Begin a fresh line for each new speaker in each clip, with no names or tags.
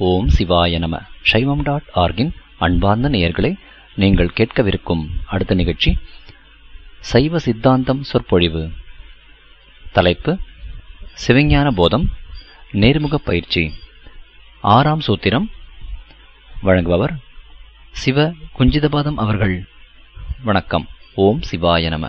ஓம் சிவாய நம சைவம் டாட் ஆர்கின் அன்பார்ந்த நேயர்களே நீங்கள் கேட்கவிருக்கும் அடுத்த நிகழ்ச்சி சைவ சித்தாந்தம் சொற்பொழிவு தலைப்பு சிவஞான போதம் நேர்முக பயிற்சி ஆறாம் சூத்திரம் வழங்குபவர் சிவ குஞ்சிதபாதம் அவர்கள் வணக்கம் ஓம் சிவாய நம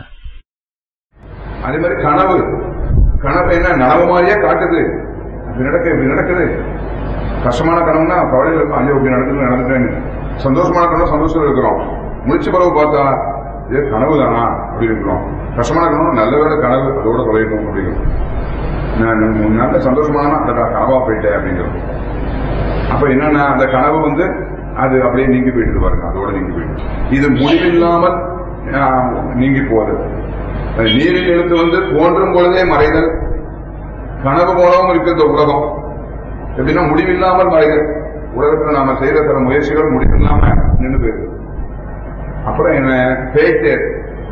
அதே மாதிரி கனவு கனவு என்ன நனவு மாதிரியே காட்டுது இப்படி நடக்க இப்படி நடக்குது கஷ்டமான கனவுனா கவலையில் இருக்கும் ஐயோ இப்படி நடக்குது நடந்துட்டேன்னு சந்தோஷமான கனவு சந்தோஷம் இருக்கிறோம் முடிச்ச பிறகு பார்த்தா இது கனவு தானா அப்படி இருக்கிறோம் கஷ்டமான கனவு நல்ல வேலை கனவு அதோட தொலைக்கணும் அப்படிங்கிறோம் நான் நல்ல சந்தோஷமான அந்த கனவா போயிட்டேன் அப்படிங்கிறோம் அப்ப என்னன்னா அந்த கனவு வந்து அது அப்படியே நீங்கி போயிட்டு பாருங்க அதோட நீங்கி போயிட்டு இது முடிவில்லாமல் ஆஹ், நீங்கி போறது அது நீரில் எழுத்து வந்து தோன்றும் பொழுதே மறைதல் கனவு போலவும் இருக்கு இந்த உலகம் எப்படின்னா முடிவில்லாமல் மறைதல் உலகத்துல நாம செய்யற சில முயற்சிகள் முடிவில்லாம நின்று போயிருக்கு அப்புறம் என்ன பேய் தேர்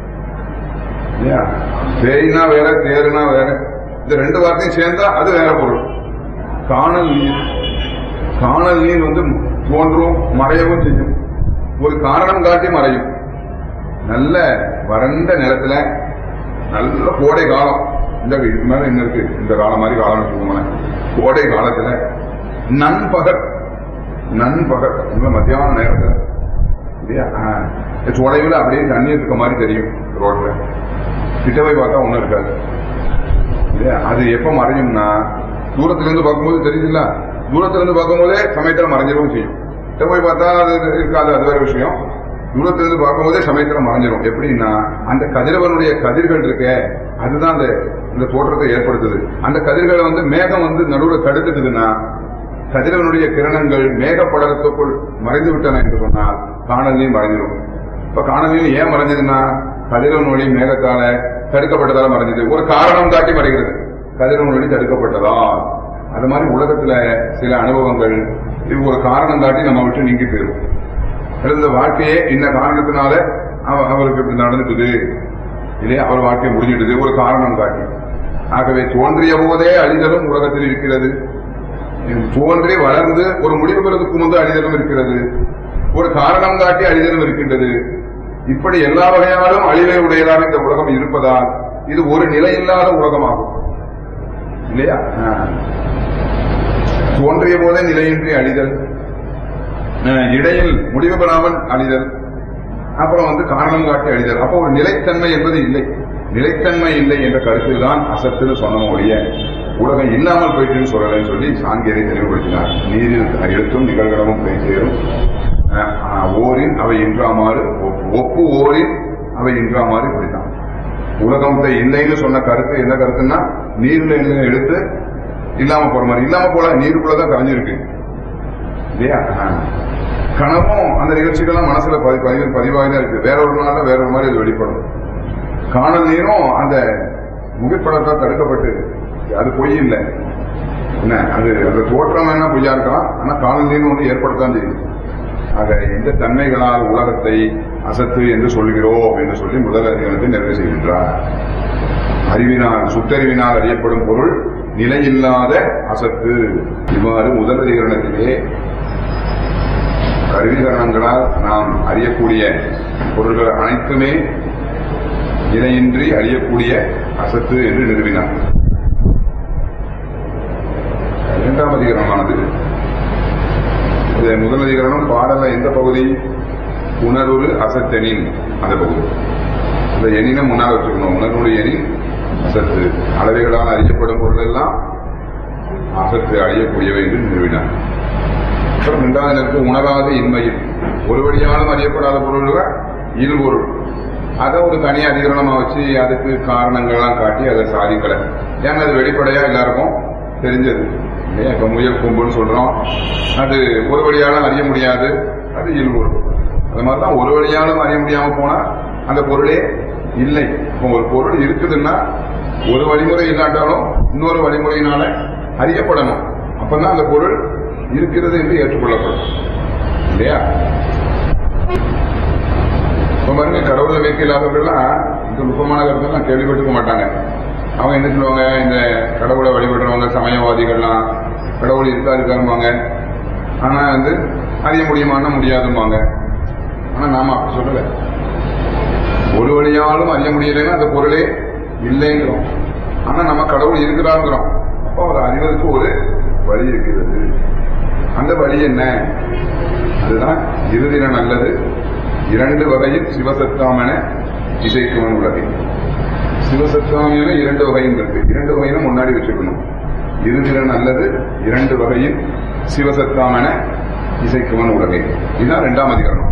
இல்லையா பேய்னா வேற தேருனா வேற இந்த ரெண்டு வார்த்தையும் சேர்ந்தா அது வேற பொருள் காணல் நீர் காணல் நீர் வந்து தோன்றும் மறையவும் செய்யும் ஒரு காரணம் காட்டி மறையும் நல்ல வறண்ட நிலத்துல நல்ல கோடை காலம் இந்த இதுக்கு மேல என்ன இருக்கு இந்த காலம் மாதிரி காலம் வச்சுக்கோங்களேன் கோடை காலத்துல நண்பகல் நண்பகல் இந்த மத்தியான நேரத்துல இல்லையா ஆஹ், தொலைவில் அப்படியே தண்ணி இருக்க மாதிரி தெரியும் ரோட்ல கிட்ட போய் பார்த்தா ஒண்ணும் இருக்காது இல்லையா அது எப்ப மறையும்னா தூரத்துல இருந்து பார்க்கும்போது தெரியுதுல்ல தூரத்துல இருந்து பார்க்கும்போதே சமயத்துல மறைஞ்சிடவும் செய்யும் கிட்ட போய் பார்த்தா அது இருக்காது அது வேற விஷயம் தூரத்துல இருந்து பார்க்கும்போதே சமயத்துல மறைஞ்சிடும் எப்படின்னா அந்த கதிரவனுடைய கதிர்கள் இருக்கே அதுதான் அந்த இந்த தோற்றத்தை ஏற்படுத்துது அந்த கதிர்களை வந்து மேகம் வந்து நடுவில் தடுத்துக்குதுன்னா கதிரவனுடைய கிரணங்கள் மேகப்படலத்துக்குள் மறைந்து விட்டன என்று சொன்னால் காணலையும் மறைஞ்சிடும் இப்ப காணலையும் ஏன் மறைஞ்சதுன்னா கதிரவன் ஒளி மேகத்தால தடுக்கப்பட்டதால மறைஞ்சது ஒரு காரணம் காட்டி மறைகிறது கதிரவன் ஒளி தடுக்கப்பட்டதால் அது மாதிரி உலகத்துல சில அனுபவங்கள் இது ஒரு காரணம் காட்டி நம்ம விட்டு நீங்கி போயிடும் இந்த வாழ்க்கையே இந்த காரணத்தினால அவ- அவருக்கு இப்படி நடந்துட்டுது இல்லையா அவர் வாழ்க்கை முடிஞ்சிடுது ஒரு காரணம் காட்டி ஆகவே தோன்றிய போதே அழிதலும் உலகத்தில் இருக்கிறது இது தோன்றி வளர்ந்து ஒரு முடிவு பெறுவதற்கு முன்பு அழிதலும் இருக்கிறது ஒரு காரணம் காட்டி அழிதலும் இருக்கின்றது இப்படி எல்லா வகையாலும் அழிவை உடையதாக இந்த உலகம் இருப்பதால் இது ஒரு நிலையில்லாத உலகமாகும் இல்லையா ஆ. தோன்றிய போதே நிலையின்றி அழிதல் அஹ், இடையில் முடிவு பெறாமல் அழிதல் அப்புறம் வந்து காரணம் காட்டி அழிதல் அப்போ ஒரு நிலைத்தன்மை என்பது இல்லை நிலைத்தன்மை இல்லை என்ற கருத்தில் தான் அசத்துன்னு சொன்ன ஒழிய உலகம் இல்லாமல் போயிட்டுன்னு சொல்லலன்னு சொல்லி சாங்கியரை தெளிவுபடுத்தினார் நீரில் எழுத்தும் நிகழ்களவும் போய் சேரும் அஹ், அஹ், ஓரின் அவை இன்றாமாறு ஒப்பு. ஒப்பு ஓரின் அவை இன்றாமாறு இப்படித்தான் உலகத்தை இல்லைன்னு சொன்ன கருத்து என்ன கருத்துன்னா நீர்ல எழுதின எழுத்து இல்லாம போற மாதிரி இல்லாம போல நீருக்குள்ளதான் கரைஞ்சிருக்கு இல்லையா ஆ. கனவும் அந்த நிகழ்ச்சிகள்லாம் மனசுல பதி- பதிவு பதிவாக தான் இருக்கு வேற ஒரு நாள்ல வேற ஒரு மாதிரி அது வெளிப்படும் காணல் நீரும் அந்த புகைப்படத்தால் தடுக்கப்பட்டு அது பொய் இல்லை என்ன அது அந்த தோற்றம் வேணா பொய்யா இருக்கலாம் ஆனா காணல் நீரும் ஒன்று ஏற்படத்தான் செய்யும் ஆக இந்த தன்மைகளால் உலகத்தை அசத்து என்று சொல்கிறோம் என்று சொல்லி முதல் அதிகாரத்தை நிறைவு செய்கின்றார் அறிவினால் சுத்தறிவினால் அறியப்படும் பொருள் நிலையில்லாத அசத்து இவ்வாறு முதல் அதிகரணத்திலே கருவிகரணங்களால் நாம் அறியக்கூடிய பொருள்கள் அனைத்துமே நிலையின்றி அறியக்கூடிய அசத்து என்று நிறுவினார் இரண்டாம் அதிகரணமானது இது முதல் அதிகரணம் பாடல எந்த பகுதி உணர்வு அசத்தெனின் அந்த பகுதி அந்த எண்ணினை முன்னால் வச்சுக்கணும் உணர்வுடைய எண்ணின் அசத்து அளவைகளால் அறியப்படும் பொருள் எல்லாம் அசத்து அழியக்கூடியவை என்று நிறுவினார் அப்புறம் இரண்டாவது நேரத்தில் உணராத இன்மையில் ஒரு வழியாலும் அறியப்படாத பொருள்கள் இல்பொருள் அதை ஒரு தனி அதிகரணமா வச்சு அதுக்கு காரணங்கள்லாம் காட்டி அதை சாதிக்கல ஏன்னா அது வெளிப்படையா எல்லாருக்கும் தெரிஞ்சது இல்லையா இப்ப முயல் கொம்புன்னு சொல்றோம் அது ஒரு வழியாலும் அறிய முடியாது அது இல்பொருள் அது மாதிரிதான் ஒரு வழியாலும் அறிய முடியாம போனா அந்த பொருளே இல்லை இப்போ ஒரு பொருள் இருக்குதுன்னா ஒரு வழிமுறை இல்லாட்டாலும் இன்னொரு வழிமுறையினால அறியப்படணும் அப்பதான் அந்த பொருள் இருக்கிறது என்று ஏற்றுக்கொள்ளப்படும் இல்லையா இப்ப பாருங்க கடவுள் நம்பிக்கை இல்லாதவர்கள்லாம் இந்த நுட்பமான கருத்தெல்லாம் கேள்விப்பட்டிருக்க மாட்டாங்க அவங்க என்ன சொல்லுவாங்க இந்த கடவுளை வழிபடுறவங்க சமயவாதிகள்லாம் கடவுள் இருக்கா இருக்காருவாங்க ஆனா வந்து அறிய முடியுமான்னா முடியாதும்பாங்க ஆனா நாம அப்படி சொல்லல ஒரு வழியாலும் அறிய முடியலைன்னா அந்த பொருளே இல்லைங்கிறோம் ஆனா நம்ம கடவுள் இருக்கிறாங்கிறோம் அப்போ அவர் அறிவதற்கு ஒரு வழி இருக்கிறது அந்த வழி என்ன அதுதான் இருதின நல்லது இரண்டு வகையில் சிவசத்தாமென இசைக்குவன் உள்ளது சிவசத்தாமென இரண்டு வகையும் இருக்கு இரண்டு வகையிலும் முன்னாடி வச்சுக்கணும் இருதிறன் அல்லது இரண்டு வகையில் சிவசத்தாமென இசைக்குவன் உலகை இதுதான் இரண்டாம் அதிகரணம்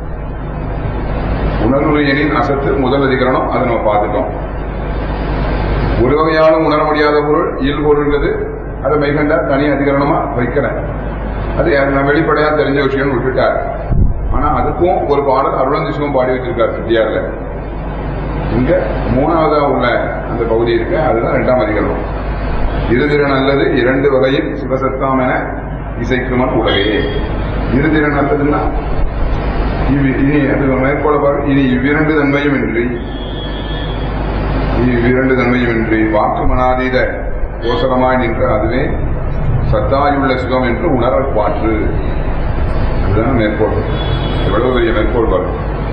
உணர்வு எனின் அசத்து முதல் அதிகரணம் அதை நம்ம பார்த்துட்டோம் ஒரு வகையாலும் உணர முடியாத பொருள் இயல் பொருள்ங்கிறது அதை மெய்கண்டா தனி அதிகரணமா வைக்கல அது நான் வெளிப்படையா தெரிஞ்ச விஷயம் விட்டுட்டார் ஆனா அதுக்கும் ஒரு பாடல் அருளந்திசுவும் பாடி வச்சிருக்கார் சித்தியார்ல இங்க மூணாவதா உள்ள அந்த பகுதி இருக்கு அதுதான் இரண்டாம் அதிகரணம் இருதிறன் அல்லது இரண்டு வகையில் சிவசத்தாம் என இசைக்குமன் உலகையே இருதிறன் அல்லதுன்னா இவ்- இனி அது மேற்கொள்ள பாரு இனி இவ்விரண்டு தன்மையும் இன்றி இவ்விரண்டு தன்மையும் இன்றி வாக்கு மனாதீத கோசரமாய் நின்ற அதுவே சத்தாயுள்ள சிவம் என்று உணரல் பாற்று அதுதான் மேற்கோள் எவ்வளவு பெரிய மேற்கோள் பாரு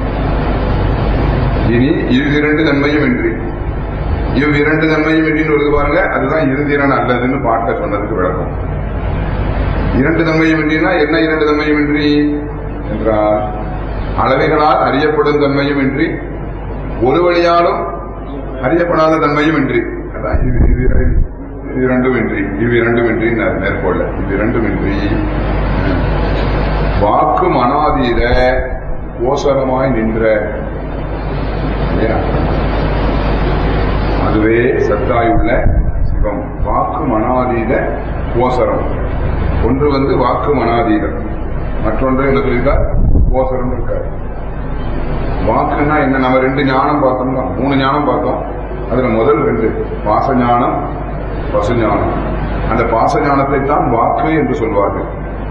இனி இவ்விரண்டு தன்மையும் இன்றி இவ்விரண்டு தன்மையும் இன்றின்னு வருது பாருங்க அதுதான் இருதிறன் அல்லதுன்னு பாட்ட சொன்னதுக்கு விளக்கம் இரண்டு தன்மையும் இன்றினா என்ன இரண்டு தன்மையும் இன்றி என்றால் அளவைகளால் அறியப்படும் தன்மையும் இன்றி ஒரு வழியாலும் அறியப்படாத தன்மையும் இன்றி அதான் இது இது இது இரண்டும் இன்றி இவ் இரண்டும் இன்றி நான் மேற்கொள்ள இது இரண்டும் இன்றி வாக்கு மனாதீத கோசரமாய் நின்ற இல்லையா? அதுவே சத்தாயுள்ள சிவம் வாக்கு மனாதீத கோசரம் ஒன்று வந்து வாக்கு மனாதீதம் மற்றொன்று என்ன சொல்லியிருக்கார் கோசரம் இருக்கார் வாக்குன்னா என்ன நம்ம ரெண்டு ஞானம் பார்த்தோம் தான் மூணு ஞானம் பார்த்தோம் அதுல முதல் ரெண்டு பாச ஞானம் பசு ஞானம் அந்த பாச ஞானத்தை தான் வாக்கு என்று சொல்வார்கள்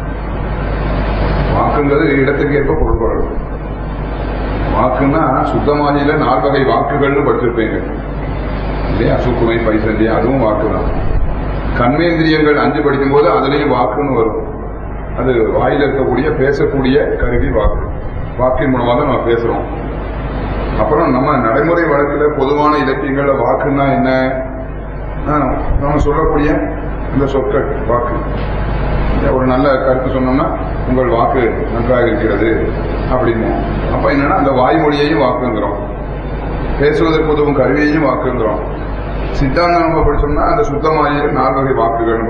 வாக்குங்கிறது இடத்துக்கு ஏற்ப பொருள்படும் வாக்குன்னா சுத்தமாதியில நால் வகை வாக்குகள்னு படிச்சிருப்பீங்க இல்லையா சுக்குமை பைசந்தியா அதுவும் வாக்கு தான் கண்மேந்திரியங்கள் அஞ்சு படிக்கும்போது அதுலயும் வாக்குன்னு வரும் அது வாயில இருக்கக்கூடிய பேசக்கூடிய கருவி வாக்கு வாக்கின் மூலமா தான் நம்ம பேசுறோம் அப்புறம் நம்ம நடைமுறை வழக்கில் பொதுவான இலக்கியங்கள்ல வாக்குன்னா என்ன ஆ, நம்ம சொல்லக்கூடிய இந்த சொற்கள் வாக்கு ஒரு நல்ல கருத்து சொன்னோம்னா உங்கள் வாக்கு நன்றாக இருக்கிறது அப்படின்னு அப்ப என்னன்னா அந்த வாய்மொழியையும் வாக்குங்கிறோம் பேசுவதற்கு உதவும் கருவியையும் வாக்குங்கிறோம் சித்தாந்தம் நம்ம படிச்சோம்னா அந்த சுத்தமாகிய நாலு வகை வாக்குகள்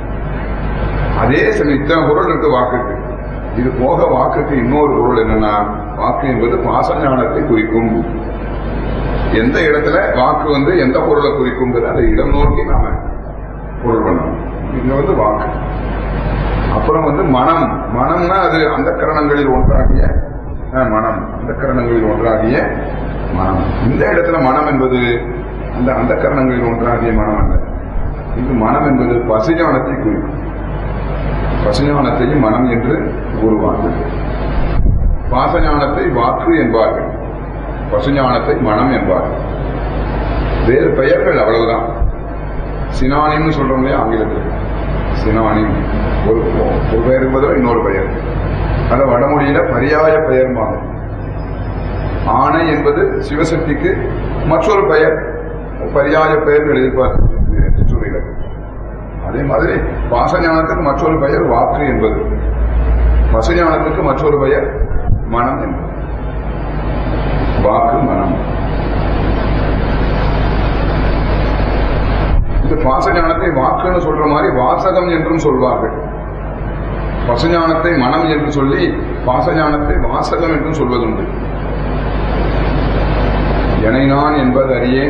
அதே சமயம் இத்தனை பொருள் இருக்கு வாக்குக்கு இது போக வாக்குக்கு இன்னொரு பொருள் என்னன்னா வாக்கு என்பது பாசஞானத்தை குறிக்கும் எந்த இடத்துல வாக்கு வந்து எந்த பொருளை குறிக்குங்கிறது அதை இடம் நோக்கி நாம பொருள் பண்ணணும் இங்க வந்து வாக்கு அப்புறம் வந்து மனம் மனம்னா அது அந்த கரணங்களில் ஒன்றாகிய அஹ், மனம் அந்த கரணங்களில் ஒன்றாகிய மனம் இந்த இடத்துல மனம் என்பது அந்த அந்த கரணங்களில் ஒன்றாகிய மனம் அல்ல இது மனம் என்பது பசுஞானத்தை குறிக்கும் பசுஞானத்தையும் மனம் என்று கூறுவார்கள் பாசஞானத்தை வாக்கு என்பார்கள் பசுஞானத்தை மனம் என்பார்கள் வேறு பெயர்கள் அவ்வளவுதான் சினானின்னு சொல்றோம் இல்லையா ஆங்கிலத்தில் சினானிம் ஒரு ஒரு பெயருக்கு பதிலாக இன்னொரு பெயர் அத வடமொழியில பரியாய பெயர்மாகும் ஆணை என்பது சிவசக்திக்கு மற்றொரு பெயர் பரியாய பெயர் எழுதிப்பார் சொல்லுகிறார் அதே மாதிரி பாசஞானத்துக்கு மற்றொரு பெயர் வாக்கு என்பது பசுஞானத்துக்கு மற்றொரு பெயர் மனம் என்பது வாக்கு மனம் இந்த பாசஞானத்தை வாக்குன்னு சொல்ற மாதிரி வாசகம் என்றும் சொல்வார்கள் பசுஞானத்தை மனம் என்று சொல்லி பாசஞானத்தை வாசகம் என்றும் சொல்வதுண்டு எனை நான் என்பது அறியே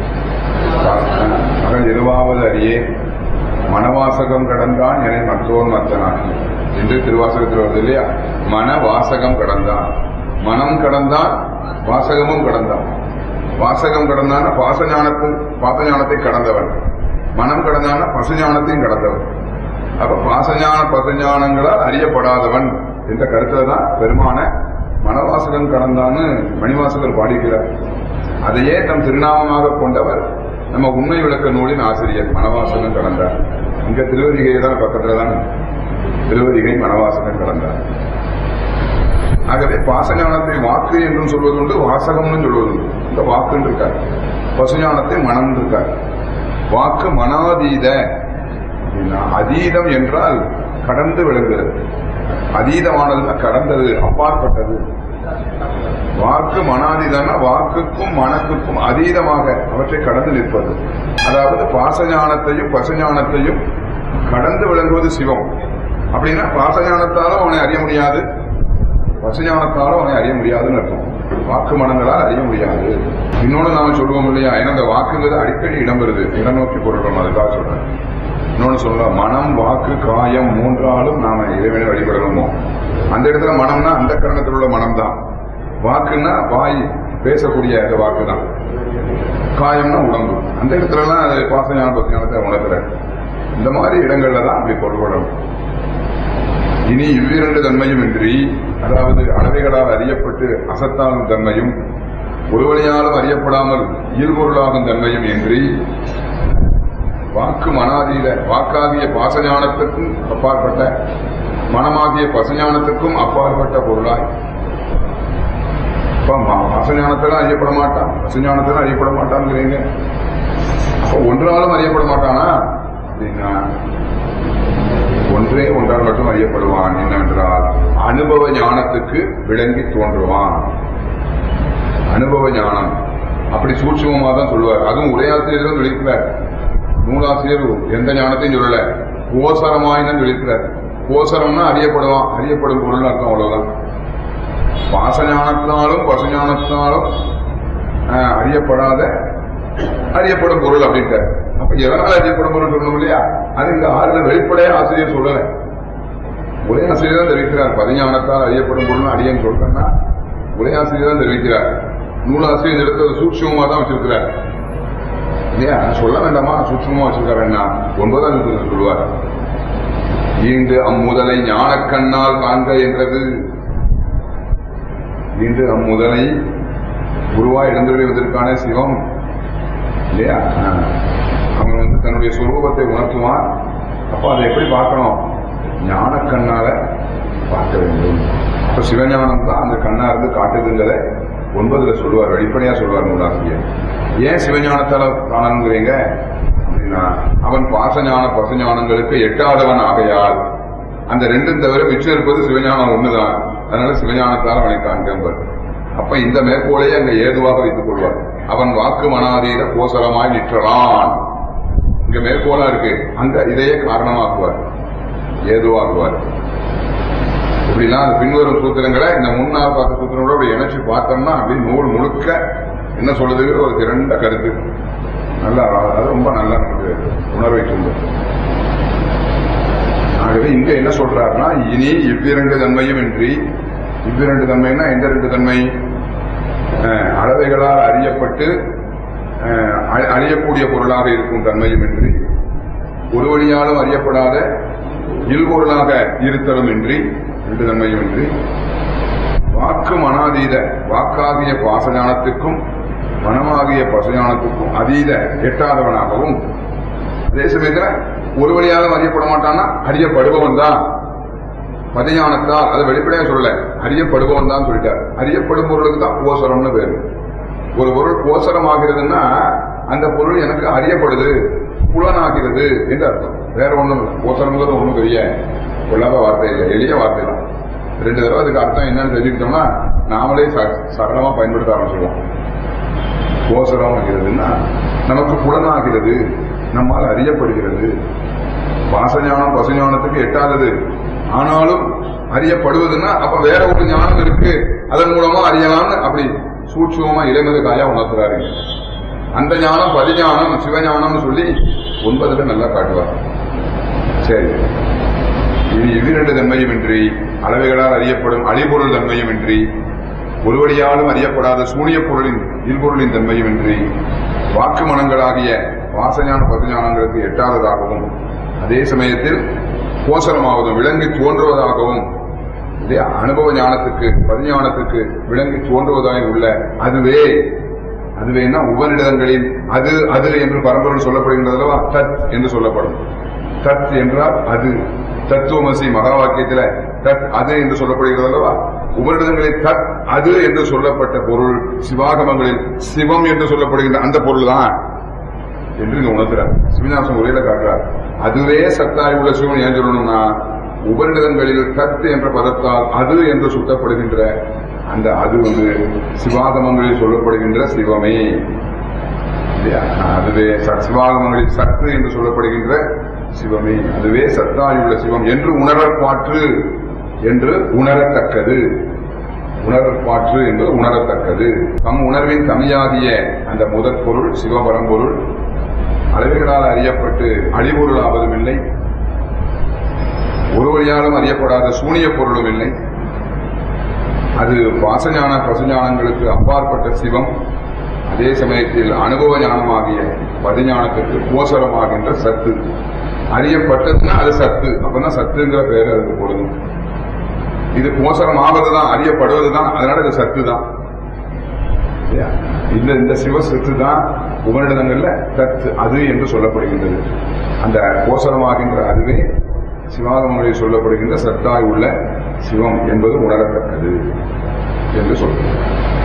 மகள் எதுவாவது அறியே மனவாசகம் கடந்தான் என மற்றோர் மத்தனாகி என்று திருவாசகத்தில் வருது இல்லையா மன வாசகம் கடந்தான் மனம் கடந்தான் வாசகமும் கடந்தான் வாசகம் கடந்தான பாசஞானத்தை பாசஞானத்தை கடந்தவன் மனம் கடந்தான பசுஞானத்தையும் கடந்தவன் அப்ப பாசஞான பசுஞானங்களால் அறியப்படாதவன் என்ற கருத்துல தான் பெருமான மனவாசகம் கடந்தான்னு மணிவாசகர் பாடிக்கிறார் அதையே தம் திருநாமமாக கொண்டவர் நம்ம உண்மை விளக்க நூலின் ஆசிரியர் மனவாசகம் கடந்தார் இங்க திருவதிகை தான் பக்கத்துல தான் இருக்கு. திருவதிகை மனவாசகம் கடந்தார் ஆகவே பாசஞானத்தை வாக்கு என்றும் சொல்வதுண்டு வாசகம்னு சொல்வதுண்டு இந்த வாக்குன்னு இருக்கார் பசுஞானத்தை மனம் இருக்கார் வாக்கு மனாதீத அப்படின்னா அதீதம் என்றால் கடந்து விளங்குகிறது அதீதமானதுன்னா கடந்தது அப்பாற்பட்டது வாக்கு மனாதீதம்னா வாக்குக்கும் மனக்குக்கும் அதீதமாக அவற்றை கடந்து நிற்பது அதாவது பாசஞானத்தையும் பசுஞானத்தையும் கடந்து விளங்குவது சிவம் அப்படின்னா பாசஞானத்தாலும் அவனை அறிய முடியாது பசுஞானத்தாலும் அவனை அறிய முடியாதுன்னு அர்த்தம் வாக்கு மனங்களால் அறிய முடியாது இன்னொன்னு நாம சொல்லுவோம் இல்லையா ஏன்னா அந்த வாக்குங்கிறது அடிக்கடி இடம் வருது இடம் நோக்கி பொருட்கள் அதுக்காக சொல்றேன் இன்னொன்னு சொல்லலாம் மனம் வாக்கு காயம் மூன்றாலும் நாம இறைவனை வழிபடணுமோ அந்த இடத்துல மனம்னா அந்த கரணத்தில் உள்ள மனம் தான் வாக்குன்னா வாய் பேசக்கூடிய அந்த வாக்கு தான் காயம்னா உடம்பு அந்த இடத்துல எல்லாம் அது பாசஞான பத்தியானத்தை உணர்த்துற இந்த மாதிரி இடங்கள்ல தான் அப்படி பொருள்படணும் இனி இவ்விரண்டு தன்மையும் இன்றி அதாவது அளவைகளால் அறியப்பட்டு அசத்தாகும் தன்மையும் ஒரு வழியாலும் அறியப்படாமல் இயல்பொருளாகும் தன்மையும் இன்றி வாக்கு மனாதீத வாக்காகிய பாசஞானத்துக்கும் அப்பாற்பட்ட மனமாகிய பசுஞானத்துக்கும் அப்பாற்பட்ட பொருளாய் இப்ப ம- பாசஞானத்திலும் அறியப்பட மாட்டான் பசுஞானத்திலும் அறியப்பட மாட்டான்ங்கிறீங்க அப்ப ஒன்றாலும் அறியப்பட மாட்டானா அப்படின்னா ஒன்றே ஒன்றால் மட்டும் அறியப்படுவான் என்னவென்றால் அனுபவ ஞானத்துக்கு விளங்கி தோன்றுவான் அனுபவ ஞானம் அப்படி சூட்சமா தான் சொல்லுவார் அதுவும் உரையாசிரியரும் விழிக்கிறார் நூலாசிரியர் எந்த ஞானத்தையும் சொல்லல கோசரமாய் தான் விழிக்கிறார் கோசரம்னா அறியப்படுவான் அறியப்படும் பொருள் அர்த்தம் அவ்வளவுதான் பாசஞானத்தினாலும் பசுஞானத்தினாலும் ஆஹ், அறியப்படாத அறியப்படும் பொருள் அப்படின்ட்டார் அப்ப எதனால அறியப்படும் பொருள் சொல்லணும் இல்லையா அது இந்த ஆறுல வெளிப்படையா ஆசிரியர் சொல்லல ஒரே ஆசிரியர் தான் தெரிவிக்கிறார் பதிஞானத்தால் அறியப்படும் பொருள் அடியன்னு சொல்றேன்னா ஒரே ஆசிரியர் தான் தெரிவிக்கிறார் நூலாசிரியர் இந்த இடத்துல சூட்சமா தான் வச்சிருக்கிறார் இல்லையா சொல்ல வேண்டாமா சூட்சமா வச்சிருக்காருன்னா ஒன்பதாம் நூற்றாண்டு சொல்லுவார் ஈண்டு அம்முதலை ஞானக்கண்ணால் காண்க என்றது ஈண்டு அம்முதலை குருவாய் எழுந்துள்ளதற்கான சிவம் இல்லையா ஆ. அவன் வந்து தன்னுடைய சுரூபத்தை உணர்த்துவான் அப்ப அதை எப்படி பார்க்கணும் ஞான கண்ணால பார்க்க வேண்டும் அப்ப சிவஞானம் தான் அந்த கண்ணா இருந்து காட்டுதுங்கிறத ஒன்பதுல சொல்லுவார் வெளிப்படையா சொல்லுவார் நூலாசிரியர் ஏன் சிவஞானத்தால காணணுங்கிறீங்க அப்படின்னா அவன் பாசஞான பசுஞானங்களுக்கு எட்டாதவன் ஆகையால் அந்த ரெண்டும் தவிர மிச்சம் இருப்பது சிவஞானம் ஒண்ணுதான் அதனால சிவஞானத்தால் அவனை காண்கம்பர் அப்ப இந்த மேற்கோளையே அங்க ஏதுவாக வைத்துக் கொள்வார் அவன் வாக்கு மனாதீத கோசரமாய் நிற்றலான் இங்க மேற்கோளா இருக்கு அந்த இதையே காரணமாக்குவார் ஏதுவாக்குவார் இப்படிலாம் அந்த பின்வரும் சூத்திரங்களை இந்த முன்னாள் பார்த்த சூத்திரங்களோட அப்படி இணைச்சு பார்த்தோம்னா அப்படி நூல் முழுக்க என்ன சொல்லுதுங்கிற ஒரு திரண்ட கருத்து நல்லா அது ரொம்ப நல்லா நமக்கு உணர்வை தூண்டும் ஆகவே இங்க என்ன சொல்றாருன்னா இனி இவ்விரண்டு தன்மையும் இன்றி இவ்விரண்டு தன்மைன்னா எந்த ரெண்டு தன்மை அஹ், அளவைகளால் அறியப்பட்டு அஹ், அ- அறியக்கூடிய பொருளாக இருக்கும் தன்மையும் இன்றி ஒரு வழியாலும் அறியப்படாத இல்பொருளாக இருத்தலும் இன்றி ரெண்டு தன்மையும் இன்றி வாக்கு மனாதீத வாக்காகிய பாசஞானத்துக்கும் மனமாகிய பசுஞானத்துக்கும் அதீத எட்டாதவனாகவும் அதே சமயத்துல ஒரு வழியாலும் அறியப்பட மாட்டான்னா அறியப்படுபவன் தான் மதியானத்தால் அதை வெளிப்படையா சொல்லல அறியப்படுபவன் தான் சொல்லிட்டார் அறியப்படும் பொருளுக்கு தான் கோசரம்னு பேரு ஒரு பொருள் கோசரம் ஆகிறதுன்னா அந்த பொருள் எனக்கு அறியப்படுது புலனாகிறது என்று அர்த்தம் வேற ஒண்ணும் இல்லை கோசரம்ங்கிறது ஒண்ணும் பெரிய கொள்ளாத வார்த்தை இல்லை எளிய வார்த்தை தான் ரெண்டு தடவை அதுக்கு அர்த்தம் என்னன்னு தெரிஞ்சுக்கிட்டோம்னா நாமளே ச- சரளமா பயன்படுத்த ஆரம்பிச்சிடுவோம் கோசரம் ஆகிறதுன்னா நமக்கு புலனாகிறது நம்மால் அறியப்படுகிறது பாசஞானம் பசுஞானத்துக்கு எட்டாதது ஆனாலும் அறியப்படுவதுன்னா அப்ப வேற ஒரு ஞானம் இருக்கு அதன் மூலமா அறியலாம்னு அப்படி சூட்சமா இளைமது காயா உணர்த்துறாரு அந்த ஞானம் பதிஞானம் சிவஞானம்னு சொல்லி ஒன்பதுல நல்லா காட்டுவார் சரி இது இவ்விரண்டு தன்மையுமின்றி அளவைகளால் அறியப்படும் அழிபொருள் தன்மையுமின்றி ஒருவடியாலும் அறியப்படாத சூனிய பொருளின் இல்பொருளின் தன்மையுமின்றி வாக்கு மனங்களாகிய வாசஞான பசுஞானங்களுக்கு எட்டாததாகவும் அதே சமயத்தில் கோசரமாவதும் விளங்கி தோன்றுவதாகவும் இல்லையா அனுபவ ஞானத்துக்கு பதிஞானத்துக்கு விளங்கி தோன்றுவதாய் உள்ள அதுவே அதுவேன்னா உபநிடதங்களில் அது அது என்று பரம்பொருள் சொல்லப்படுகின்றதல்லவா தத் என்று சொல்லப்படும் தத் என்றால் அது தத்துவமசி மகா வாக்கியத்துல தத் அது என்று சொல்லப்படுகிறது அல்லவா உபரிடங்களில் தத் அது என்று சொல்லப்பட்ட பொருள் சிவாகமங்களில் சிவம் என்று சொல்லப்படுகின்ற அந்த பொருள் தான் என்று இங்க உணர்த்துறார் சிவநாசம் உரையில காட்டுறார் அதுவே சத்தாய் உள்ள சிவன் ஏன் சொல்லணும்னா உபரிடங்களில் தத் என்ற பதத்தால் அது என்று சுட்டப்படுகின்ற அந்த அது வந்து சிவாகமங்களில் சொல்லப்படுகின்ற சிவமே இல்லையா? அதுவே ச- சிவாகமங்களில் சத்து என்று சொல்லப்படுகின்ற சிவமே அதுவே சத்தாயுள்ள சிவம் என்று உணரப்பாற்று என்று உணரத்தக்கது உணரப்பாற்று என்று உணரத்தக்கது தம் உணர்வின் தமியாகிய அந்த முதற் பொருள் சிவபரம்பொருள் அளவுகளால் அறியப்பட்டு அழிபொருள் ஆவதும் இல்லை ஒரு வழியாலும் அறியப்படாத சூனிய பொருளும் இல்லை அது பாசஞான பசுஞானங்களுக்கு அப்பாற்பட்ட சிவம் அதே சமயத்தில் அனுபவ ஞானமாகிய பதிஞானத்திற்கு கோசரமாகின்ற சத்து அறியப்பட்டதுன்னா அது சத்து அப்பதான் சத்துங்கிற பெயர் அதுக்கு பொருந்தும் இது கோசரம் ஆவதுதான் அறியப்படுவதுதான் அதனால இது சத்து தான் இல்லையா? இந்த இந்த சிவசத்து தான் உபனிடங்கள்ல தத் அது என்று சொல்லப்படுகின்றது அந்த கோசரமாகின்ற அதுவே சிவாகமங்களில் சொல்லப்படுகின்ற சத்தாய் உள்ள சிவம் என்பது உணரத்தக்கது என்று சொல்கிறோம்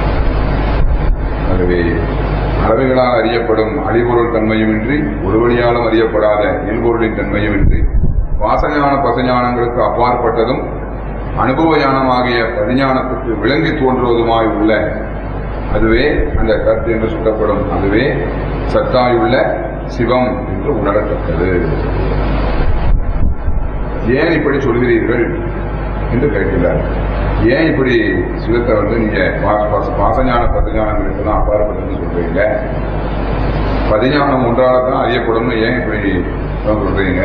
ஆகவே அளவுகளால் அறியப்படும் அழிபொருள் தன்மையுமின்றி ஒரு வழியாலும் அறியப்படாத இல்பொருளின் தன்மையுமின்றி வாசஞான பசஞானங்களுக்கு அப்பாற்பட்டதும் அனுபவ ஞானமாகிய பதிஞானத்துக்கு விளங்கி தோன்றுவதுமாய் உள்ள அதுவே அந்த கருத்து என்று சொல்லப்படும் அதுவே சத்தாயுள்ள சிவம் என்று உணரத்தக்கது ஏன் இப்படி சொல்கிறீர்கள் என்று கேட்கிறார் ஏன் இப்படி சிவத்தை வந்து நீங்க பாச- பாச- பாசஞான பதிஞானங்களுக்கு தான் அப்பாற்பட்டதுன்னு சொல்றீங்க பதிஞானம் ஒன்றால தான் அறியப்படும்னு ஏன் இப்படி சொல்றீங்க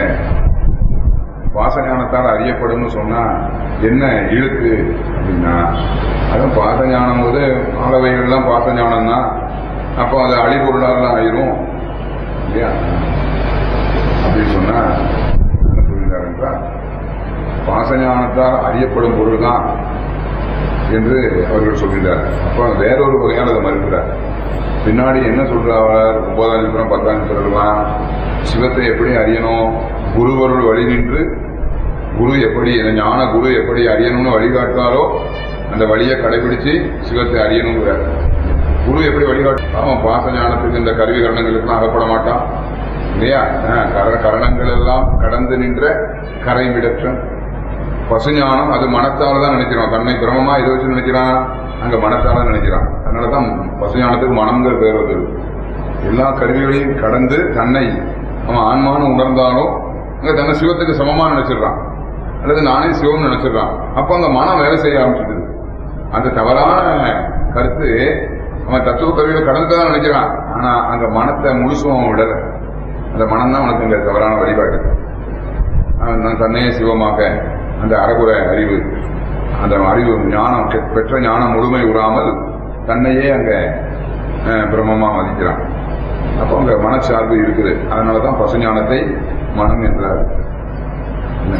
பாசஞானத்தால் அறியப்படும்னு சொன்னா என்ன இழுக்கு அப்படின்னா அதுவும் பாசஞானம் போது ஆளவைகள் தான் பாசஞானம் தான் அப்போ அது அழிபொருளாக ஆயிரும் இல்லையா அப்படின்னு சொன்னா என்ன சொல்கிறார் என்றால் பாசஞானத்தால் அறியப்படும் பொருள் தான் என்று அவர்கள் சொல்கிறார் அப்ப வேறொரு வகையால் அதை மறுக்கிறார் பின்னாடி என்ன சொல்றார் ஒன்பதாம் நிமிடம் பத்தாம் நிமிடம் சிவத்தை எப்படி அறியணும் குருவருள் வழி நின்று குரு எப்படி இந்த ஞான குரு எப்படி அறியணும்னு வழிகாட்டாரோ அந்த வழியை கடைபிடிச்சு சிவத்தை அறியணுங்கிறார் குரு எப்படி வழிகாட்டு அவன் பாச ஞானத்துக்கு இந்த கருவி கரணங்களுக்கெல்லாம் அகப்பட மாட்டான் இல்லையா ஆஹ், கர- கரணங்கள் எல்லாம் கடந்து நின்ற கரைவிடற்ற பசுஞானம் அது மனத்தால தான் நினைக்கிறான் தன்னை பிரமமா இதை வச்சு நினைக்கிறான் அங்க மனத்தால நினைக்கிறான் அதனாலதான் பசுஞானத்துக்கு மனம்ங்கிற பேர் வருது எல்லா கருவிகளையும் கடந்து தன்னை அவன் ஆன்மான்னு உணர்ந்தாலும் அங்க தன்னை சிவத்துக்கு சமமா நினைச்சிடுறான் அல்லது நானே சிவம்னு நினைச்சிடுறான் அப்ப அங்க மனம் வேலை செய்ய ஆரம்பிச்சிடுது அந்த தவறான கருத்து அவன் தத்துவ கருவிகளை கடந்து தான் நினைக்கிறான் ஆனா அங்க மனத்தை முழுசும் அவன் விடல அந்த மனம் தான் உனக்கு இங்க தவறான வழிபாட்டு அவன் நான் தன்னையே சிவமாக அந்த அறகுறை அறிவு அந்த அறிவு ஞானம் பெ- பெற்ற ஞானம் முழுமை உறாமல் தன்னையே அங்க அஹ், பிரம்மமா மதிக்கிறான் அப்போ அங்க மனச்சார்பு இருக்குது அதனாலதான் பசுஞானத்தை மனம் என்றார் என்ன?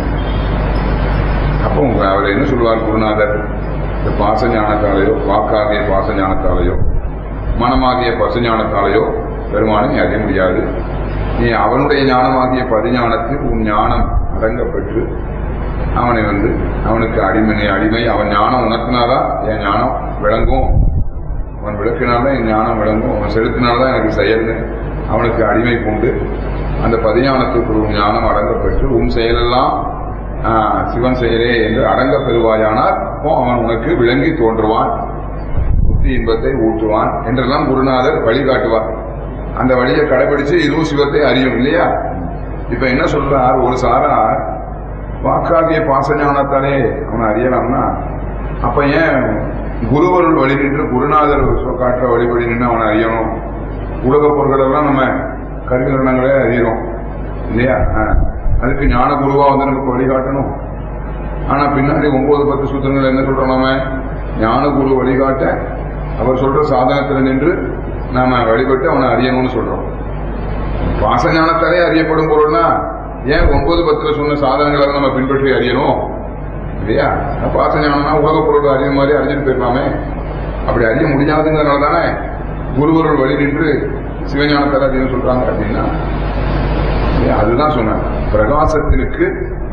அப்போ உங்க- அவர் என்ன சொல்லுவார் குருநாதர் இந்த பாச ஞானத்தாலேயோ வாக்காகிய பாச ஞானத்தாலேயோ மனமாகிய பசுஞானத்தாலேயோ பெருமானை நீ அறிய முடியாது நீ அவனுடைய ஞானமாகிய பதிஞானத்தில் உன் ஞானம் அடங்க பெற்று அவனை வந்து அவனுக்கு அடிமை நீ அடிமை அவன் ஞானம் உணர்த்தினாதான் என் ஞானம் விளங்கும் அவன் விளக்கினால்தான் என் ஞானம் விளங்கும் அவன் செலுத்தினால்தான் எனக்கு செயல்னு அவனுக்கு அடிமை பூண்டு அந்த பதிஞானத்துக்கு உன் ஞானம் அடங்க பெற்று உன் செயலெல்லாம் ஆஹ், சிவன் செயலே என்று அடங்க பெறுவாயானால் அப்போ அவன் உனக்கு விளங்கி தோன்றுவான் புத்தி இன்பத்தை ஊற்றுவான் என்றெல்லாம் குருநாதர் வழிகாட்டுவார் அந்த வழியை கடைபிடிச்சு இதுவும் சிவத்தை அறியும் இல்லையா இப்ப என்ன சொல்றார் ஒரு சாரார் வாக்காகிய பாசஞானத்தாலே அவனை அறியலாம்னா அப்ப ஏன் குருவருள் வழி நின்று குருநாதர் சொ- காட்டுற வழிபடி நின்று அவனை அறியணும் உலக பொருட்கள் எல்லாம் நம்ம கருவிகரணங்களே அறியறோம் இல்லையா ஆ. அதுக்கு ஞான குருவா வந்து நமக்கு வழிகாட்டணும் ஆனா பின்னாடி ஒன்பது பத்து சூத்திரங்கள் என்ன சொல்றோம் நாம ஞான குரு வழிகாட்ட அவர் சொல்ற சாதனத்துல நின்று நாம வழிபட்டு அவனை அறியணும்னு சொல்றோம் பாசஞானத்தாலே அறியப்படும் பொருள்னா ஏன் ஒன்பது பத்துல சொன்ன சாதனங்களை நம்ம பின்பற்றி அறியணும் இல்லையா பாசஞானம்னா உலக பொருள் அறிய மாதிரி அறிஞ்சிட்டு போயிருக்கலாமே அப்படி அறிய முடியாதுங்கிறனால தானே குருவருள் வழி நின்று சிவஞானத்தால் அறியணும் சொல்றாங்க அப்படின்னா இல்லையா? அதுதான் சொன்னேன் பிரகாசத்திற்கு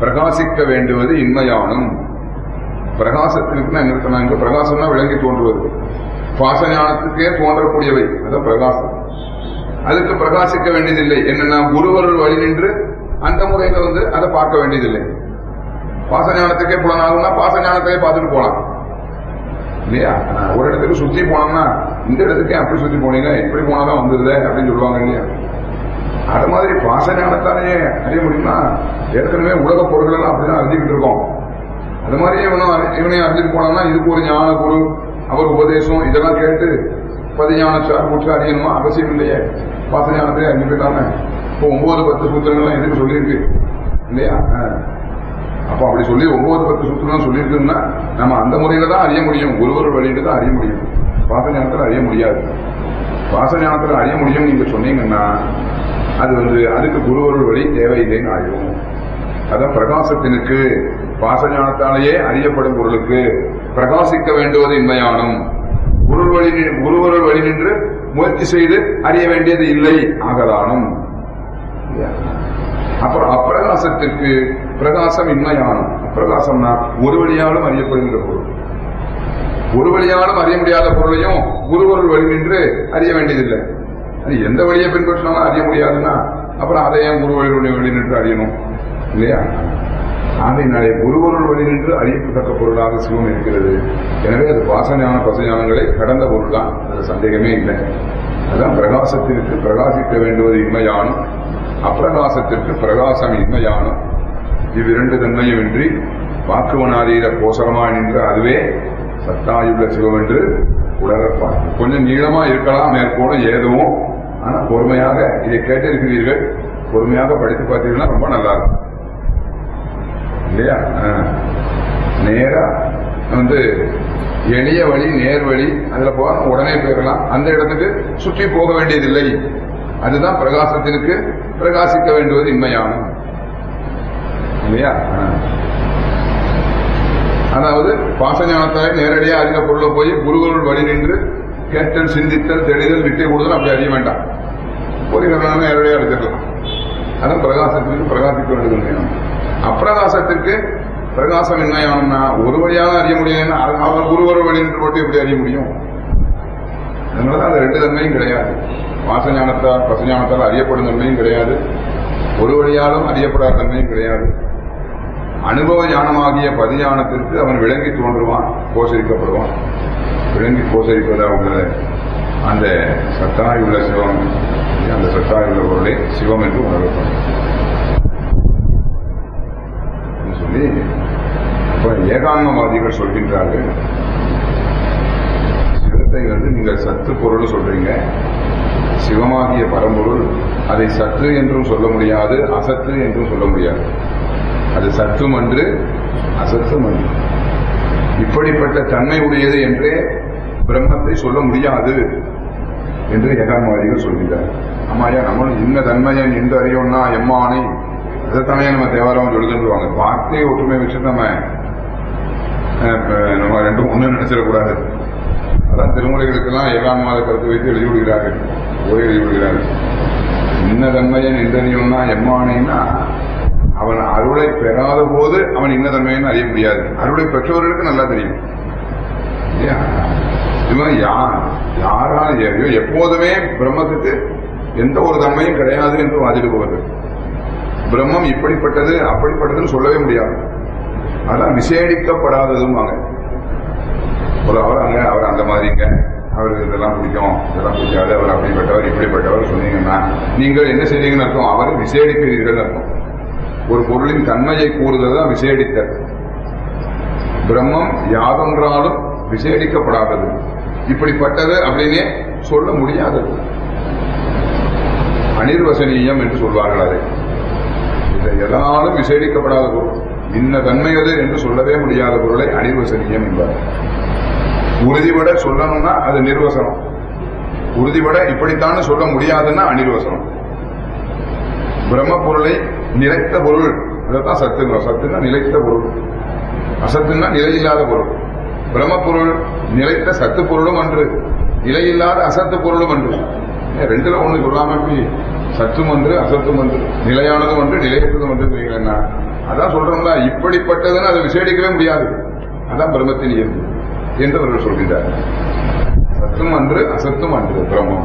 பிரகாசிக்க வேண்டுவது இன்மையானும் பிரகாசத்திற்கு என்ன சொன்னாங்க பிரகாசம்னா விளங்கி தோன்றுவது பாசஞானத்துக்கே தோன்றக்கூடியவை அதான் பிரகாசம் அதுக்கு பிரகாசிக்க வேண்டியதில்லை என்னன்னா குருவருள் வழி நின்று அந்த முறையில வந்து அதை பார்க்க வேண்டியதில்லை பாசஞானத்துக்கே புலனாகும்னா பாசஞானத்தையே பார்த்துட்டு போலாம் இல்லையா ஒரு இடத்துக்கு சுத்தி போனோம்னா இந்த இடத்துக்கே அப்படி சுத்தி போனீங்க இப்படி போனாதான் வந்துருது அப்படின்னு சொல்லுவாங்க இல்லையா அது மாதிரி பாசஞானத்தாலேயே அறிய முடியும்னா ஏற்கனவே உலக பொருட்கள் எல்லாம் அப்படிதான் அறிஞ்சுக்கிட்டு இருக்கோம் அது மாதிரி இவனும் அறி- இவனையும் அறிஞ்சிட்டு போனோம்னா இதுக்கு ஒரு ஞான குரு அவர் உபதேசம் இதெல்லாம் கேட்டு பதிஞான சார் முற்று அறியணுமா அவசியம் இல்லையே பாசஞானத்திலே அறிஞ்சு போயிட்டாங்க இப்போ ஒன்பது பத்து சூத்திரங்கள்லாம் எதுக்கு சொல்லியிருக்கு இல்லையா ஆ. அப்போ அப்படி சொல்லி ஒன்பது பத்து சூத்திரம் சொல்லியிருக்குன்னா நம்ம அந்த முறையில தான் அறிய முடியும் ஒருவர் வழியிட்டு தான் அறிய முடியும் பாசஞானத்தில் அறிய முடியாது பாசஞானத்தில் அறிய முடியும் நீங்க சொன்னீங்கன்னா அது வந்து அதுக்கு குருவருள் வழி தேவையில்லைன்னு ஆயிடும் அதான் பிரகாசத்தினுக்கு பாசஞானத்தாலேயே அறியப்படும் பொருளுக்கு பிரகாசிக்க வேண்டுவது இன்மையானும் குருள் வழி நி- குருவருள் வழி நின்று முயற்சி செய்து அறிய வேண்டியது இல்லை ஆகலானும் அப்புறம் அப்பிரகாசத்திற்கு பிரகாசம் இன்மையானும் அப்பிரகாசம்னா ஒரு வழியாலும் அறியப்படுகின்ற பொருள் ஒரு வழியாலும் அறிய முடியாத பொருளையும் குருவருள் வழி நின்று அறிய வேண்டியதில்லை அது எந்த வழியை பின்பற்றினாலும் அறிய முடியாதுன்னா அப்புறம் அதை ஏன் குருவருள் வழி நின்று அறியணும் இல்லையா ஆகையினாலே குருவருள் வழி நின்று அறியப்பட்டக்க பொருளாக சிவம் இருக்கிறது எனவே அது பாசஞான பசஞானங்களை கடந்த பொருள் தான் அது சந்தேகமே இல்லை அதான் பிரகாசத்திற்கு பிரகாசிக்க வேண்டுவது இன்மையானும் அப்பிரகாசத்திற்கு பிரகாசம் இன்மையானும் இவ்விரண்டு தன்மையுமின்றி வாக்குவனாதீர கோசரமா நின்ற அதுவே சத்தாயுள்ள சிவம் என்று உணரப்பார் கொஞ்சம் நீளமா இருக்கலாம் மேற்கோளும் ஏதுவும் ஆனா பொறுமையாக இதை கேட்டிருக்கிறீர்கள் பொறுமையாக படித்து பார்த்தீங்கன்னா ரொம்ப நல்லா இருக்கும் இல்லையா ஆ. நேரா வந்து எளிய வழி நேர் வழி அதுல போக உடனே போயிடலாம் அந்த இடத்துக்கு சுற்றி போக வேண்டியதில்லை அதுதான் பிரகாசத்திற்கு பிரகாசிக்க வேண்டுவது இன்மையானும் இல்லையா ஆ. அதாவது பாசஞானத்தாய் நேரடியா அறிந்த பொருளை போய் குருகுருள் வழி நின்று கேட்டல் சிந்தித்தல் தெளிதல் விட்டை கொடுதல் அப்படி அறிய வேண்டாம் பொறிகளான நேரடியா அறிஞ்சிடலாம் அதான் பிரகாசத்திற்கு பிரகாசிக்க வேண்டும் வேணும் அப்பிரகாசத்திற்கு பிரகாசம் என்னையானம்னா ஒரு வழியாக அறிய முடியலன்னா அது அவர் குருவர் வழி நின்று போட்டு எப்படி அறிய முடியும் அதனாலதான் அந்த ரெண்டு தன்மையும் கிடையாது வாசஞானத்தால் பசஞானத்தால் அறியப்படும் தன்மையும் கிடையாது ஒரு வழியாலும் அறியப்படாத தன்மையும் கிடையாது அனுபவ ஞானமாகிய பதிஞானத்திற்கு அவன் விளங்கி தோன்றுவான் கோசரிக்கப்படுவான் விளங்கி கோசரிப்பதாக உள்ள அந்த சத்தாய் உள்ள சிவம் அந்த சத்தாய் உள்ள பொருளை சிவம் என்று உணரப்படும் என்று சொல்லி அப்ப ஏகாங்கவாதிகள் சொல்கின்றார்கள் சிவத்தை வந்து நீங்கள் சத்து பொருள் சொல்றீங்க சிவமாகிய பரம்பொருள் அதை சத்து என்றும் சொல்ல முடியாது அசத்து என்றும் சொல்ல முடியாது அது சத்தும் அன்று அசத்தும் அன்று இப்படிப்பட்ட தன்மை உடையது என்றே பிரம்மத்தை சொல்ல முடியாது என்று ஏகாங்கவாதிகள் சொல்கின்றார் ஆமாயா நம்மளும் இன்ன தன்மையன் என்று அறியோம்னா எம்மானை அதைத்தானே நம்ம தேவாரம் சொல்லுவாங்க வார்த்தையை ஒற்றுமை வச்சு நம்ம அஹ், இப்ப நம்ம ரெண்டும் ஒண்ணு நினைச்சிடக்கூடாது அதான் திருமுறைகளுக்கெல்லாம் ஏகான்மாத கருத்து வைத்து எழுதி விடுகிறார்கள் ஒரே எழுதி விடுகிறார்கள் இன்ன தன்மையன் எந்தறியும்னா எம்மானைன்னா அவன் அருளை பெறாத போது அவன் இன்ன தன்மையன் அறிய முடியாது அருளை பெற்றவர்களுக்கு நல்லா தெரியும் இல்லையா? இவன் யார் யாரால் எ- எப்போதுமே பிரம்மத்துக்கு எந்த ஒரு தன்மையும் கிடையாது என்று வாதிடுபவர்கள் பிரம்மம் இப்படிப்பட்டது அப்படிப்பட்டதுன்னு சொல்லவே முடியாது அதான் விசேடிக்கப்படாததும் வாங்க ஒரு அவர் அங்க அவர் அந்த மாதிரிங்க அவருக்கு இதெல்லாம் பிடிக்கும் இதெல்லாம் பிடிக்காது அவர் அப்படிப்பட்டவர் இப்படிப்பட்டவர் சொன்னீங்கன்னா நீங்கள் என்ன செய்றீங்கன்னு அர்த்தம் அவரை விசேடிக்கிறீர்கள் அர்த்தம் ஒரு பொருளின் தன்மையை கூறுதல் தான் விசேடித்தல் பிரம்மம் யாதொன்றாலும் விசேடிக்கப்படாதது இப்படிப்பட்டது அப்படின்னே சொல்ல முடியாதது அனிர்வசனீயம் என்று சொல்வார்கள் அதை இதை எதாலும் விசேடிக்கப்படாத பொருள் இன்ன தன்மையது என்று சொல்லவே முடியாத பொருளை அனிர்வசனீயம் என்பார் உறுதிபட சொல்லணும்னா அது நிர்வசனம் உறுதிபட இப்படித்தான் சொல்ல முடியாதுன்னா அனிர்வசனம் பிரம்ம பொருளை நிலைத்த பொருள் அதைத்தான் சத்துங்க சத்துன்னா நிலைத்த பொருள் அசத்துன்னா நிலையில்லாத பொருள் பிரம்ம பொருள் நிலைத்த சத்து பொருளும் அன்று நிலையில்லாத அசத்து பொருளும் அன்று ஏன் ரெண்டுல ஒண்ணு சொல்லாம எப்படி சத்தும் ஒன்று அசத்தும் ஒன்று நிலையானதும் ஒன்று நிலையற்றதும் ஒன்று என்ன அதான் சொல்றோம்ல இப்படிப்பட்டதுன்னு அதை விசேடிக்கவே முடியாது அதான் பிரம்மத்தின் இயல்பு என்று அவர்கள் சொல்கின்றார் சத்தும் அன்று அசத்தும் அன்று பிரம்மம்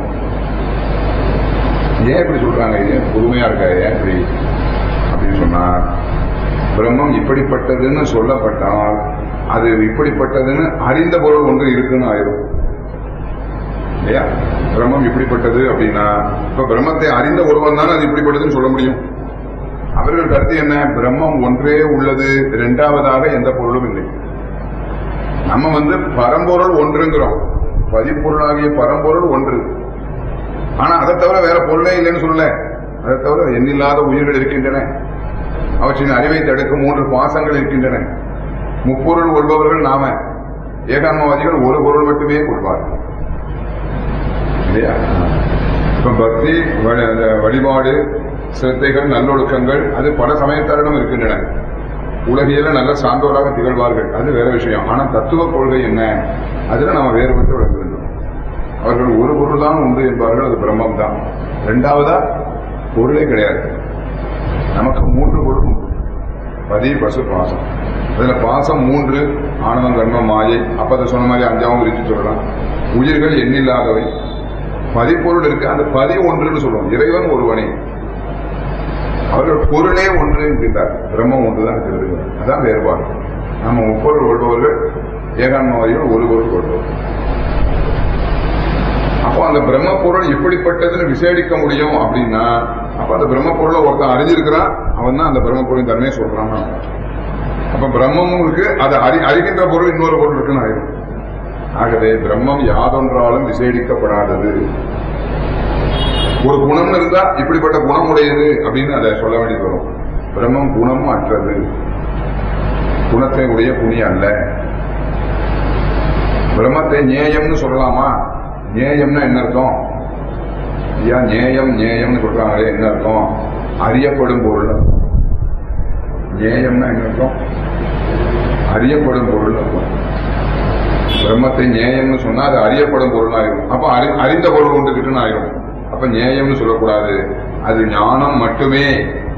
ஏன் இப்படி சொல்றாங்க இது புதுமையா இருக்கா ஏன் இப்படி அப்படின்னு சொன்னார் பிரம்மம் இப்படிப்பட்டதுன்னு சொல்லப்பட்டால் அது இப்படிப்பட்டதுன்னு அறிந்த பொருள் ஒன்று இருக்குன்னு ஆயிரும் இல்லையா பிரம்மம் இப்படிப்பட்டது அப்படின்னா இப்ப பிரம்மத்தை அறிந்த ஒருவன் தான் அது இப்படிப்பட்டதுன்னு சொல்ல முடியும் அவர்கள் கருத்து என்ன பிரம்மம் ஒன்றே உள்ளது இரண்டாவதாக எந்த பொருளும் இல்லை நம்ம வந்து பரம்பொருள் ஒன்றுங்கிறோம் பதிப்பொருளாகிய பரம்பொருள் ஒன்று ஆனா அதை தவிர வேற பொருளே இல்லைன்னு சொல்லல அதை தவிர எண்ணில்லாத உயிர்கள் இருக்கின்றன அவற்றின் அறிவை தடுக்கும் மூன்று பாசங்கள் இருக்கின்றன முப்பொருள் கொள்பவர்கள் நாம ஏகான்மவாதிகள் ஒரு பொருள் மட்டுமே கொள்வார்கள் இல்லையா இப்ப பக்தி வழி- அந்த வழிபாடு சிரத்தைகள் நல்லொழுக்கங்கள் அது பல சமயத்தாரிடம் இருக்கின்றன உலகியல நல்ல சான்றோராக திகழ்வார்கள் அது வேற விஷயம் ஆனா தத்துவ கொள்கை என்ன அதுல நம்ம வேறுபட்டு விளங்க வேண்டும் அவர்கள் ஒரு பொருள் தான் உண்டு என்பார்கள் அது பிரம்மம் தான் இரண்டாவதா பொருளே கிடையாது நமக்கு மூன்று பொருள் உண்டு பதி பசு பாசம் அதுல பாசம் மூன்று ஆனந்தம் கர்மம் மாயை அப்ப அதை சொன்ன மாதிரி அஞ்சாவும் பிரிச்சு சொல்லலாம் உயிர்கள் எண்ணில்லாதவை பதிப்பொருள் இருக்கு அந்த பதி ஒன்றுன்னு சொல்லுவோம் இறைவன் ஒருவனே அவர்கள் பொருளே ஒன்று என்கின்றார் பிரம்மம் ஒன்றுதான் இருக்கிறது அதான் வேறுபாடு நம்ம முப்பொருள் கொள்பவர்கள் ஏகான்மவாதிகள் ஒரு பொருள் கொள்பவர் அப்போ அந்த பிரம்ம பொருள் இப்படிப்பட்டதுன்னு விசேடிக்க முடியும் அப்படின்னா அப்ப அந்த பிரம்ம பொருளை ஒருத்தன் அறிஞ்சிருக்கிறான் அவன் தான் அந்த பிரம்ம பொருளின் தன்மையை சொல்றான் அப்ப பிரம்மமும் இருக்கு அதை அறி அறிகின்ற பொருள் இன்னொரு பொருள் இருக்குன்னு ஆயிரும் ஆகவே பிரம்மம் யாதொன்றாலும் விசேடிக்கப்படாதது ஒரு குணம் இருந்தா இப்படிப்பட்ட குணம் உடையது அப்படின்னு அதை சொல்ல வேண்டியது வரும் பிரம்மம் குணம் அற்றது குணத்தை உடைய புனி அல்ல பிரம்மத்தை நேயம்னு சொல்லலாமா நேயம்னா என்ன அர்த்தம் ஐயா நேயம் நேயம்னு சொல்றாங்களே என்ன அர்த்தம் அறியப்படும் பொருள் நேயம்னா என்ன அர்த்தம் அறியப்படும் பொருள் அர்த்தம் பிரம்மத்தை நேயம்னு சொன்னா அது அறியப்படும் பொருள் ஆயிரும் அப்ப அறி அறிந்த பொருள் கொண்டுகிட்டுன்னு ஆயிரும் அப்ப நேயம்னு சொல்லக்கூடாது அது ஞானம் மட்டுமே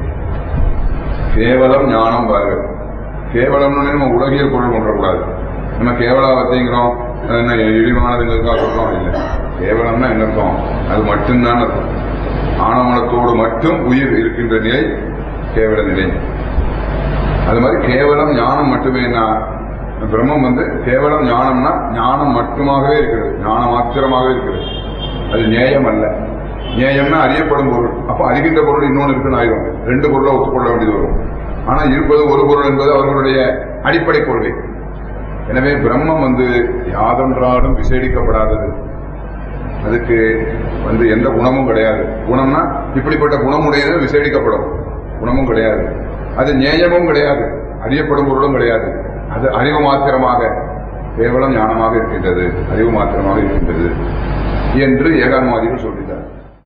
கேவலம் ஞானம் பாரு கேவலம்னு நம்ம உலகியல் பொருள் கொண்டக்கூடாது நம்ம கேவலாவத்தைங்கிறோம் அது என்ன இழிவானதுங்கிறதுக்காக சொல்றோம் இல்லை கேவலம்னா என்ன அர்த்தம் அது மட்டும்தான் அர்த்தம் ஆணவனத்தோடு மட்டும் உயிர் இருக்கின்ற நிலை கேவல நிலை அது மாதிரி கேவலம் ஞானம் மட்டுமேனா பிரம்மம் வந்து கேவலம் ஞானம்னா ஞானம் மட்டுமாகவே இருக்கிறது ஞான மாத்திரமாகவே இருக்கிறது அது நேயம் அல்ல நேயம்னா அறியப்படும் பொருள் அப்ப அறிகின்ற பொருள் இன்னொன்று இருக்குன்னு ஆயிரும் ரெண்டு பொருளை ஒத்துக்கொள்ள வேண்டியது வரும் ஆனா இருப்பது ஒரு பொருள் என்பது அவர்களுடைய அடிப்படை கொள்கை எனவே பிரம்மம் வந்து யாதொன்றாலும் விசேடிக்கப்படாதது அதுக்கு வந்து எந்த குணமும் கிடையாது குணம்னா இப்படிப்பட்ட குணமுடையது விசேடிக்கப்படும் குணமும் கிடையாது அது நேயமும் கிடையாது அறியப்படும் பொருளும் கிடையாது அது அறிவு மாத்திரமாக கேவலம் ஞானமாக இருக்கின்றது அறிவு மாத்திரமாக இருக்கின்றது என்று ஏகான்வாதிகள் சொல்கிறார்